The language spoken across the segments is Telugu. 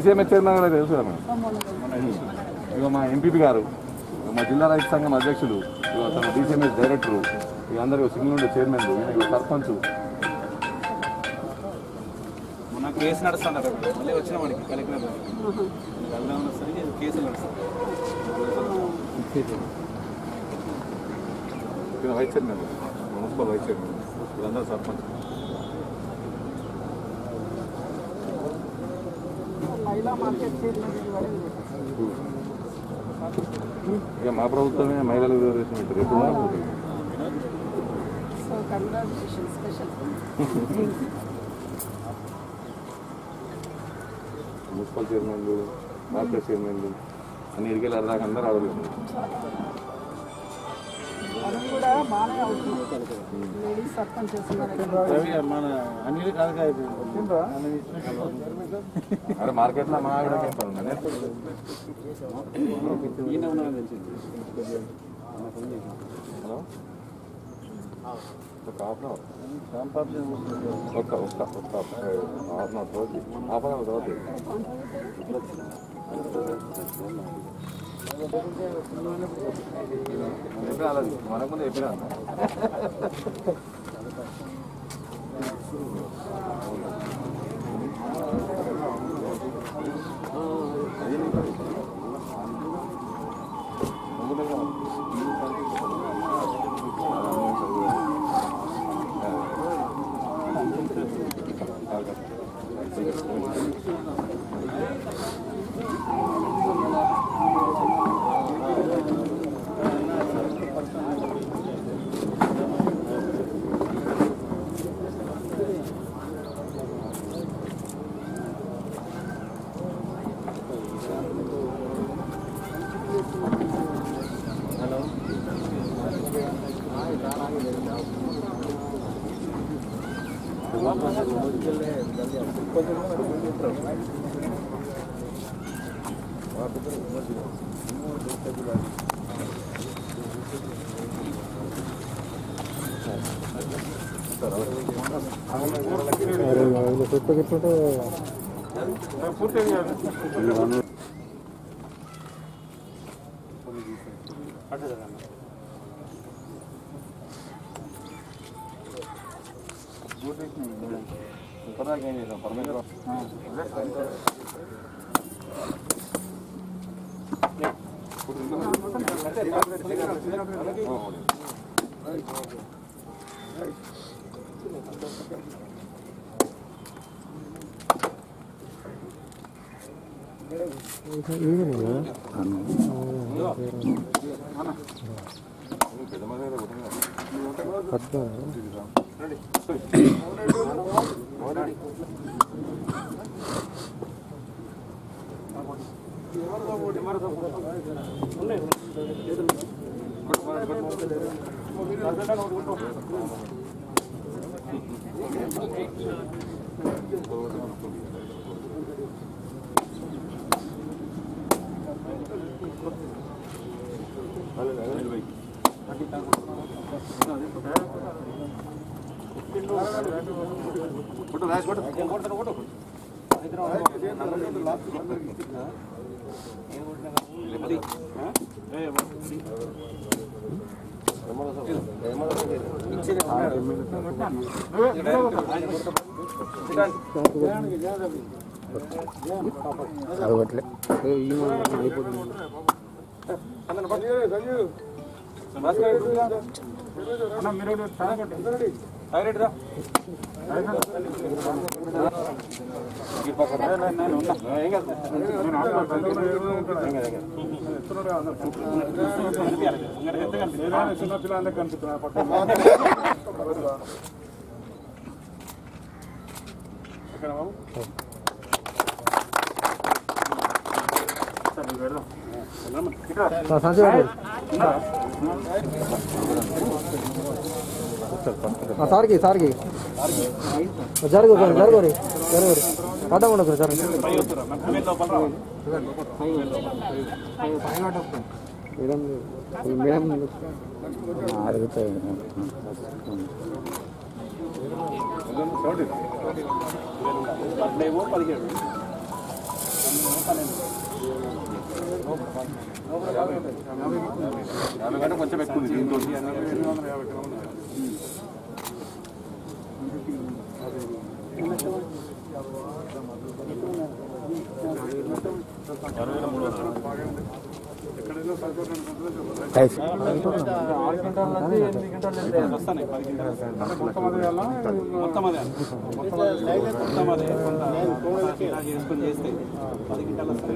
డీసీఎంఎస్ చైర్మన్ గారు తెలుసు కదా ఇక మా ఎంపీపీ గారు మా జిల్లా రైతు సంఘం అధ్యక్షులు ఇక తన డీసీఎంఎస్ డైరెక్టరు ఇక అందరూ సింగిల్ ఉండే చైర్మన్ సర్పంచ్ మొన్న కేసు నడుస్తున్నారు మళ్ళీ వచ్చిన వాడికి కలెక్టర్ వెళ్దాం సరే కేసులు నడుస్తుంది ఇక vice chairman municipal vice chairman వీళ్ళందరూ సర్పంచ్ ఇక మా ప్రభుత్వమే మహిళలకు రిజర్వేషన్ పెట్టారు ఎప్పుడు రాకపోతుంది సో కంగ్రాచులేషన్ స్పెషల్ మున్సిపల్ చైర్మన్లు మార్కెట్ చైర్మన్లు అన్ని ఇరికెళ్ళి అరదాకా అందరూ ఆడలేదు మనం కూడా బాగానే అవుతుంది లేడీస్ సర్పంచ్ చేస్తున్నారు మన అన్ని కాదు అరే మార్కెట్లో మా ఆవిడ ఏం పని ఉందండి ఈయన ఉన్నాడని తెలిసింది హలో ఒక హాఫ్ అన్ అవర్ ఒక్క ఒక్క ఒక్క హాఫ్ అన్ అవర్ తర్వాత హాఫ్ అన్ అవర్ తర్వాత చెప్పిన అలాది మనకు ముందు చెప్పిన ఇప్పటిదాకా ఏం చేసాం పర్మనెంట్ చిన్నపిల్లలకి కనిపిస్తున్నారు పక్కన ఎక్కడ బాబు సరే ఇది పెడదాం సార్కి సార్కి జరుగు జరుగు రీ జరుగు రీ పడ్డం ఉండదు జరుగు మేడం మేడం అడుగుతాయి పదిహేడు యాభై కంటే కొంచెం ఎక్కువ ఉంది దీంతో ఎనిమిది వందల యాభై కిలోమీటర్లు ఎక్కడైనా సరిపోతుంది ఆరు క్వింటాల నుంచి ఎనిమిది క్వింటాల వస్తాయి పది క్వింటాలు వస్తాయి. మొత్తం అదే వేయాలా? మొత్తం అదే మొత్తం అదే కొంత ఇలా చేసుకొని చేస్తే పది క్వింటాలు వస్తాయి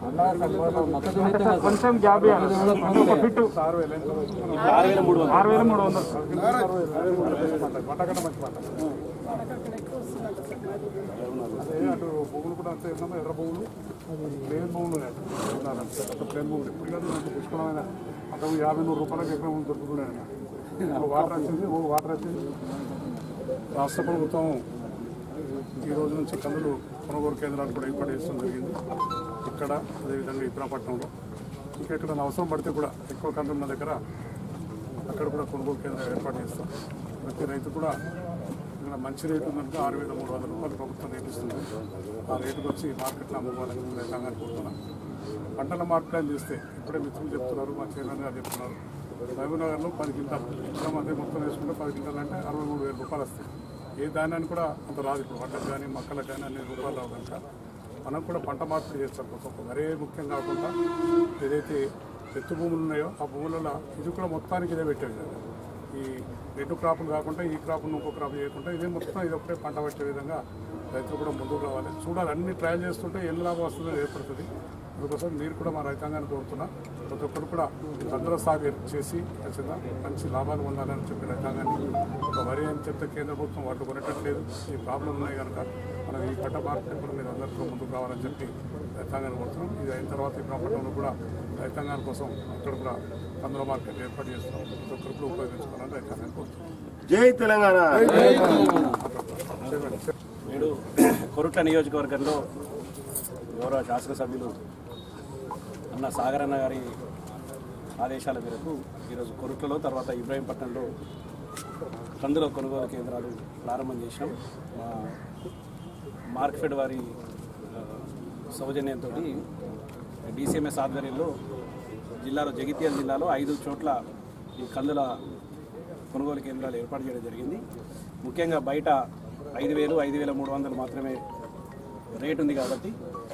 కొంచెం గ్యాప్ ఇవ్వాలి. ఒక ఫిట్ ఆరు వేలు ఎంత? ఆరు వేల మూడు వందలు ఆరు వేల మూడు వందలు పంట కట్ట మంచి పంట అక్కడ ఎక్కువ వస్తుందంట సార్ మరి. అదే అటు భూములు కూడా అంతే ఏంటమ్మా ఎర్ర భూములు ప్లేన్ భూములు ఉన్నాయి. ఉన్నారంటే అంత ప్లేన్ భూములు ఇప్పుడు కాదు మనకు పుష్కలమైన అంత యాభై నూరు రూపాయలకి ఎకరం దొరుకుతున్నాయి ఇప్పుడు వాటర్ వచ్చింది ఓ వాటర్ వచ్చింది రాష్ట్ర ప్రభుత్వం ఈ రోజు నుంచి కందులు కొనుగోలు కేంద్రాలు కూడా ఏర్పాటు చేయడం జరిగింది ఇక్కడ అదేవిధంగా ఇబ్రాపట్నంలో ఇంకా ఎక్కడ అవసరం పడితే కూడా ఎక్కువ కందులు ఉన్న దగ్గర అక్కడ కూడా కొనుగోలు కేంద్రాలు ఏర్పాటు చేస్తాం ప్రతి రైతు కూడా ఇక్కడ మంచి రేటు ఉందంటే ఆరు వేల మూడు వందల రూపాయలు ప్రభుత్వం రేపిస్తుంది ఆ రేటుకు వచ్చి మార్కెట్లో అమ్ముకోవాలని మేము రైతాంగాన్ని కోరుతున్నాం పంటల మార్కెట్ చేస్తే ఇప్పుడే మిత్రులు చెప్తున్నారు మా చైర్మన్ గారు చెప్తున్నారు మహబూబ్నగర్లో పది క్వింటాలు ఇక్కడ మధ్య మొత్తం వేసుకుంటే పది క్వింటాలు అంటే అరవై మూడు వేల రూపాయలు వస్తాయి ఏ ధాన్యాన్ని కూడా అంత రాదు ఇప్పుడు పంటకు కానీ మొక్కలకు కానీ అన్ని రూపాయలు రావు కనుక మనం కూడా పంట మార్పిడి చేస్తాం కొంచెం మరే ముఖ్యం కాకుండా ఏదైతే ఎత్తు భూములు ఉన్నాయో ఆ భూములలో ఇది కూడా మొత్తానికి ఇదే పెట్టే విధంగా ఈ రెండు క్రాపులు కాకుండా ఈ క్రాప్ను ఇంకో క్రాప్ చేయకుండా ఇదే మొత్తం ఇది ఒకటే పంట పెట్టే విధంగా రైతులు కూడా ముందుకు రావాలి చూడాలి అన్ని ట్రయల్ చేస్తుంటే ఎన్ని లాభం వస్తుందో ఏర్పడుతుంది అందుకోసం మీరు కూడా మా రైతాంగాన్ని కోరుతున్నా ప్రతి ఒక్కరు కూడా అందరూ సాగు చేసి ఖచ్చితంగా మంచి లాభాలు పొందాలని చెప్పి రైతాంగాన్ని ఒక వరి అని చెప్తే కేంద్ర ప్రభుత్వం వాటిని కొనట్లేదు ఈ ప్రాబ్లం ఉన్నాయి కనుక మనం ఈ పంట మార్కెట్ కూడా మీరు అందరూ కూడా ముందుకు రావాలని చెప్పి రైతాంగాన్ని కోరుతున్నాం ఇది అయిన తర్వాత ఈ ప్రాంతంలో కూడా రైతాంగాల కోసం అక్కడ కూడా కందుల మార్కెట్ ఏర్పాటు చేస్తున్నాం ప్రతి ఒక్కరు కూడా ఉపయోగించుకోవాలని రైతాంగాన్ని కోరుతున్నాం జై తెలంగాణ నేడు కొరుట్ల నియోజకవర్గంలో గౌరవ శాసనసభ్యులు అన్న సాగరన్న గారి ఆదేశాల మేరకు ఈరోజు కొరుట్లలో తర్వాత ఇబ్రాహీంపట్నంలో కందుల కొనుగోలు కేంద్రాలు ప్రారంభం చేసినాం మా మార్క్ఫెడ్ వారి ఆ, సౌజన్యంతో డీసీఎంఎస్ ఆధ్వర్యంలో జిల్లాలో జగిత్యాల జిల్లాలో ఐదు చోట్ల ఈ కందుల కొనుగోలు కేంద్రాలు ఏర్పాటు చేయడం జరిగింది ముఖ్యంగా బయట ఐదు వేలు ఐదు వేల మూడు వందలు మాత్రమే రేట్ ఉంది కాబట్టి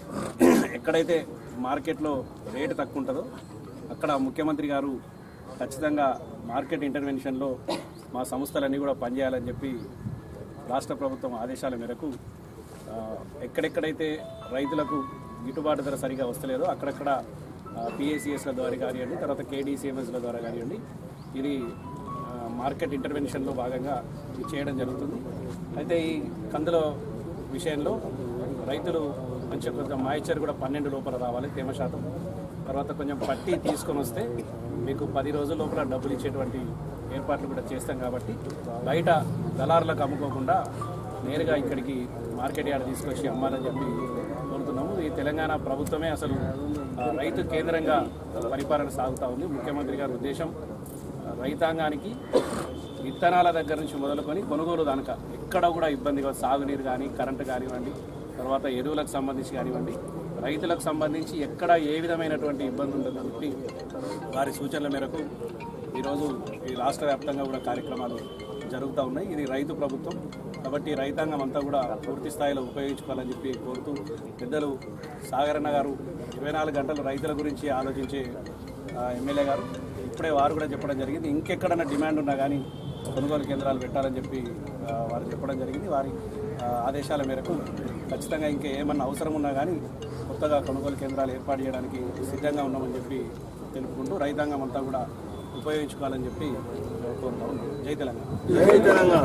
ఎక్కడైతే మార్కెట్లో రేటు తక్కువ ఉంటుందో అక్కడ ముఖ్యమంత్రి గారు ఖచ్చితంగా మార్కెట్ ఇంటర్వెన్షన్లో మా సంస్థలన్నీ కూడా పనిచేయాలని చెప్పి రాష్ట్ర ప్రభుత్వం ఆదేశాల మేరకు ఆ, ఎక్కడెక్కడైతే రైతులకు గిట్టుబాటు ధర సరిగా వస్తలేదో అక్కడక్కడ పిఏసిఎస్ల ద్వారా కానివ్వండి తర్వాత కేడీసీఎంఎస్ల ద్వారా కానివ్వండి ఇది ఆ, మార్కెట్ ఇంటర్వెన్షన్లో భాగంగా ఇది చేయడం జరుగుతుంది అయితే ఈ కందుల విషయంలో రైతులు మంచిగా కొంచెం మాయిచర్ కూడా పన్నెండు లోపల రావాలి తేమ శాతం తర్వాత కొంచెం పట్టి తీసుకొని వస్తే మీకు పది రోజుల లోపల డబ్బులు ఇచ్చేటువంటి ఏర్పాట్లు కూడా చేస్తాం కాబట్టి బయట దళారులకు అమ్ముకోకుండా నేరుగా ఇక్కడికి మార్కెట్ యార్డ్ తీసుకొచ్చి అమ్మాలని చెప్పి కోరుతున్నాము ఈ తెలంగాణ ప్రభుత్వమే అసలు ఆ, రైతు కేంద్రంగా పరిపాలన సాగుతూ ఉంది ముఖ్యమంత్రి గారి ఉద్దేశం ఆ, రైతాంగానికి విత్తనాల దగ్గర నుంచి మొదలుకొని కొనుగోలు దానిక ఎక్కడ కూడా ఇబ్బందిగా సాగునీరు కానీ కరెంటు కానివ్వండి తర్వాత ఎరువులకు సంబంధించి కానివ్వండి రైతులకు సంబంధించి ఎక్కడ ఏ విధమైనటువంటి ఇబ్బంది ఉండదని చెప్పి వారి సూచనల మేరకు ఈరోజు ఈ రాష్ట్ర వ్యాప్తంగా కూడా కార్యక్రమాలు జరుగుతూ ఉన్నాయి ఇది రైతు ప్రభుత్వం కాబట్టి రైతాంగం అంతా కూడా పూర్తి స్థాయిలో ఉపయోగించుకోవాలని చెప్పి కోరుతూ పెద్దలు సాగరన్న గారు ఇరవై నాలుగు గంటలు రైతుల గురించి ఆలోచించే ఆ, ఎమ్మెల్యే గారు ఇప్పుడే వారు కూడా చెప్పడం జరిగింది ఇంకెక్కడన్నా డిమాండ్ ఉన్నా కానీ కొనుగోలు కేంద్రాలు పెట్టాలని చెప్పి ఆ, వారు చెప్పడం జరిగింది వారి ఆ, ఆదేశాల మేరకు ఖచ్చితంగా ఇంకా ఏమన్నా అవసరం ఉన్నా కానీ కొత్తగా కొనుగోలు కేంద్రాలు ఏర్పాటు చేయడానికి సిద్ధంగా ఉన్నామని చెప్పి తెలుపుకుంటూ రైతాంగం అంతా కూడా ఉపయోగించుకోవాలని చెప్పి కోరుతా ఉన్నాం జై తెలంగాణ జై తెలంగాణ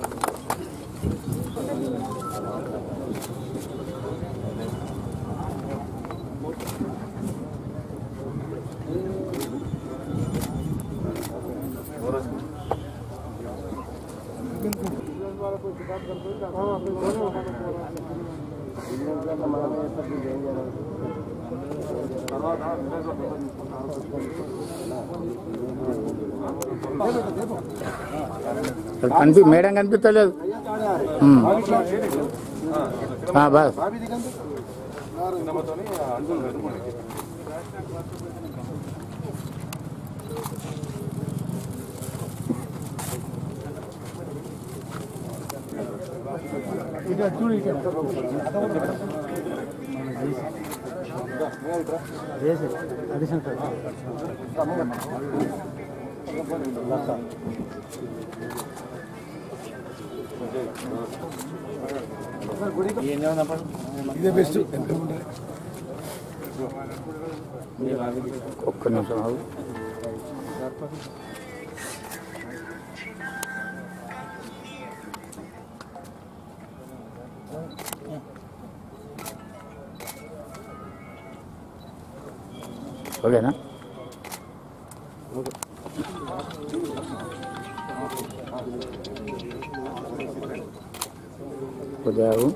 కనిపి మేడం కనిపించలేదు ఉమ్. ఆ, బస్ చిన్నమ్మతోని అంటులు పెట్టుకోండి ఒక్క నిమిషం ఆగు. ఓకేనా కొద్దిగా ఆగు.